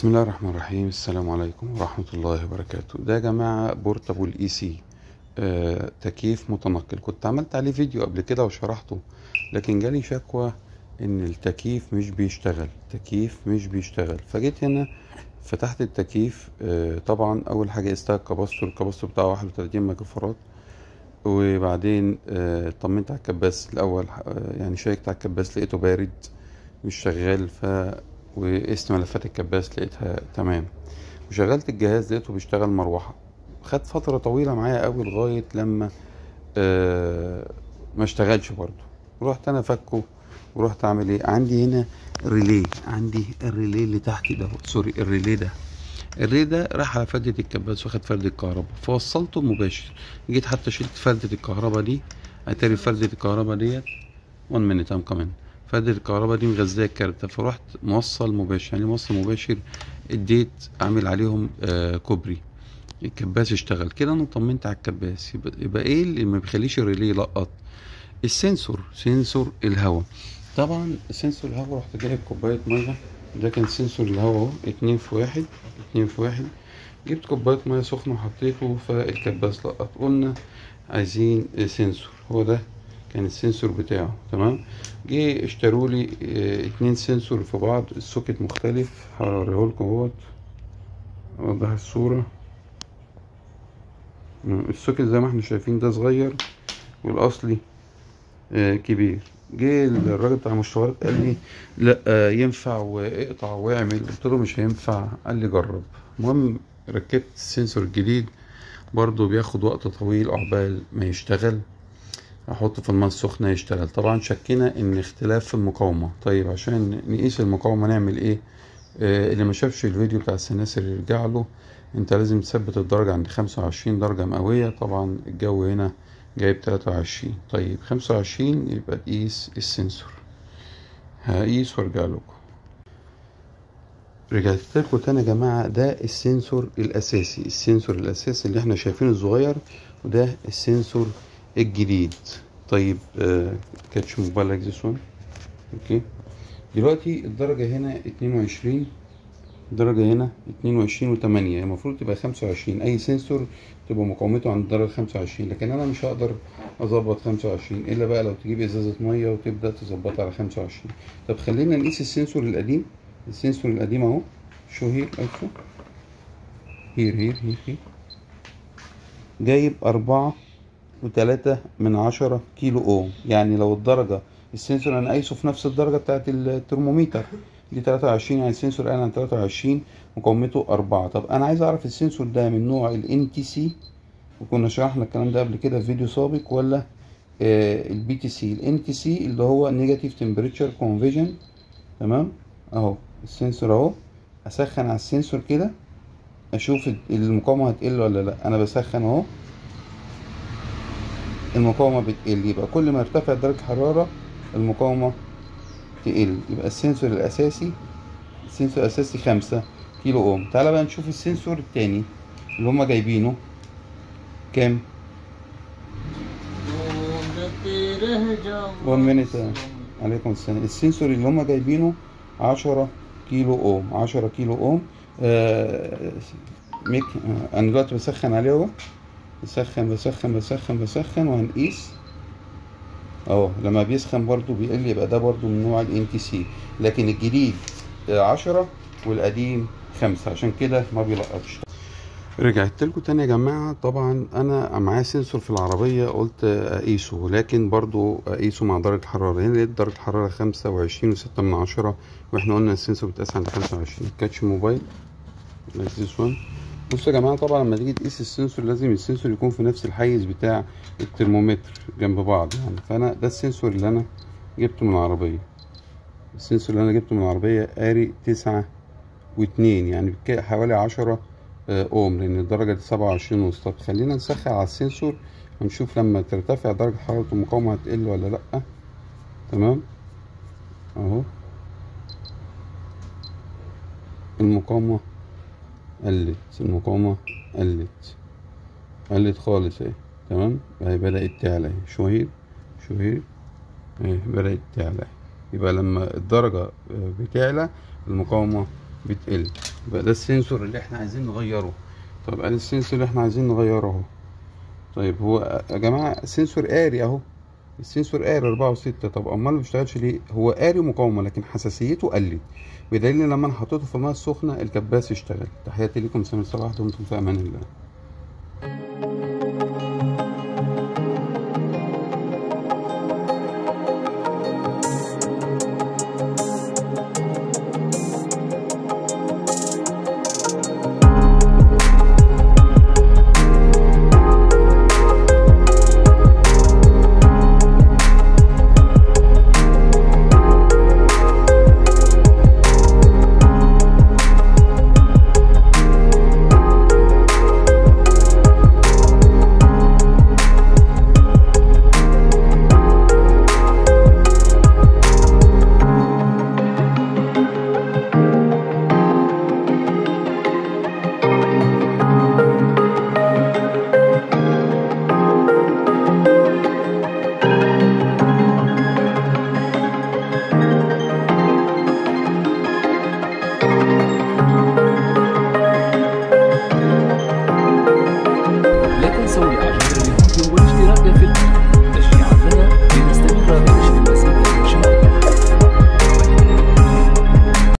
بسم الله الرحمن الرحيم السلام عليكم ورحمة الله وبركاته ده يا جماعة بورتابل اي سي آه تكييف متنقل كنت عملت عليه فيديو قبل كده وشرحته لكن جالي شكوى ان التكييف مش بيشتغل تكييف مش بيشتغل فجيت هنا فتحت التكييف آه طبعا اول حاجة قستها الكباستور الكباستور بتاعه 31 ميجا فراد وبعدين آه طمنت على الكباس الاول آه يعني شيكت على الكباس لقيته بارد مش شغال ف وقست ملفات الكباس لقيتها تمام وشغلت الجهاز لقيته بيشتغل مروحة خد فترة طويلة معايا قوي لغاية لما آه ما اشتغلش برضو رحت انا فكه ورحت اعمل ايه عندي هنا ريلي عندي الريلي اللي تحت ده سوري الريلي ده الريلي ده راح على فردة الكباس واخد فردة الكهرباء فوصلته مباشر جيت حتى شلت فردة الكهرباء دي اتاري فردة الكهرباء ديت 1 minute ام كمان فردة الكهرباء دي مغذية الكارتة فرحت موصل مباشر يعني موصل مباشر اديت عامل عليهم آه كوبري الكباس اشتغل كده انا طمنت على الكباس يبقى, يبقى ايه اللي ما بيخليش الريلي يلقط السنسور سنسور الهواء طبعا سنسور الهواء رحت جايب كوباية مية ده كان سنسور الهواء اهو اتنين في واحد اتنين في واحد جبت كوباية مية سخنة وحطيته فالكباس لقط قلنا عايزين سنسور هو ده كان السنسور بتاعه تمام جه اشتروا لي اه اتنين سنسور في بعض السوكت مختلف هوريهولكم اهوت اوضح الصورة السوكت زي ما احنا شايفين ده صغير والاصلي اه كبير جه الراجل بتاع المشتريات قال لي لا اه ينفع واقطع واعمل قلت له مش هينفع قال لي جرب المهم ركبت السنسور الجديد برضو بياخد وقت طويل عقبال ما يشتغل احطه في الماء السخنه يشتغل طبعا شكينا ان اختلاف في المقاومه طيب عشان نقيس المقاومه نعمل ايه آه اللي ما شافش الفيديو بتاع السناسر يرجع له انت لازم تثبت الدرجه عند خمسة وعشرين درجه مئويه طبعا الجو هنا جايب تلاتة وعشرين طيب خمسة وعشرين يبقى تقيس السنسور هقيس وارجع لكم رجعت لكم تاني يا جماعه ده السنسور الاساسي السنسور الاساسي اللي احنا شايفينه الصغير وده السنسور الجديد طيب آه كاتش موبايل لايك ذس وان اوكي دلوقتي الدرجة هنا اتنين وعشرين الدرجة هنا اتنين وعشرين وتمانية المفروض تبقى خمسة وعشرين أي سنسور تبقى مقاومته عند الدرجة خمسة وعشرين لكن أنا مش هقدر أظبط خمسة وعشرين إلا بقى لو تجيب إزازة مية وتبدأ تظبطها على خمسة وعشرين طب خلينا نقيس السنسور القديم السنسور القديم أهو شو هير ألفو هير هير هير هير جايب أربعة وتلاتة من عشرة كيلو اوم يعني لو الدرجة السنسور انا قايسه في نفس الدرجة بتاعت الترمومتر دي تلاتة وعشرين يعني السنسور قال عن تلاتة وعشرين مقاومته أربعة طب أنا عايز أعرف السنسور ده من نوع ال NTC وكنا شرحنا الكلام ده قبل كده في فيديو سابق ولا البي تي سي ال NTC اللي هو نيجاتيف تمبريتشر كونفيجن تمام أهو السنسور أهو أسخن على السنسور كده أشوف المقاومة هتقل ولا لأ أنا بسخن أهو المقاومة بتقل يبقى كل ما ارتفع درجة الحرارة المقاومة تقل يبقى السنسور الأساسي السنسور الأساسي خمسة كيلو أوم تعالى بقى نشوف السنسور التاني اللي هما جايبينه كام؟ وان مينيت عليكم السلام السنسور اللي هما جايبينه عشرة كيلو أوم عشرة كيلو أوم آه ميك آه أنا دلوقتي بسخن عليه اهو بسخن بسخن بسخن بسخن وهنقيس اهو لما بيسخن برضو بيقل يبقى ده برضو من نوع ال NTC لكن الجديد عشرة والقديم خمسة عشان كده ما بيلقطش رجعت لكم تاني يا جماعة طبعا انا معايا سنسور في العربية قلت اقيسه لكن برضو اقيسه مع درجة الحرارة هنا لقيت درجة الحرارة خمسة وعشرين وستة من عشرة واحنا قلنا السنسور بيتقاس عند خمسة وعشرين كاتش موبايل لايك ذس وان بصوا يا جماعه طبعا لما تيجي تقيس السنسور لازم السنسور يكون في نفس الحيز بتاع الترمومتر جنب بعض يعني فانا ده السنسور اللي انا جبته من العربيه السنسور اللي انا جبته من العربيه قاري تسعة واتنين يعني حوالي عشرة اوم لان الدرجه دي سبعة وعشرين ونص طب خلينا نسخن على السنسور ونشوف لما ترتفع درجه حراره المقاومه هتقل ولا لا تمام اهو المقاومه قلت المقاومة قلت قلت خالص اهي تمام اهي بدأت تعلى اهي شوية شوية اهي بدأت تعلى يبقى لما الدرجة بتعلى المقاومة بتقل يبقى ده السنسور اللي احنا عايزين نغيره طب ادي السنسور اللي احنا عايزين نغيره اهو طيب هو يا جماعة السنسور قاري اهو السنسور قاري أربعة وستة طب أمال ما بيشتغلش ليه؟ هو قاري مقاومة لكن حساسيته قلت بدليل إن لما أنا حطيته في المية السخنة الكباس اشتغل تحياتي لكم سامي صلاح دمتم في أمان الله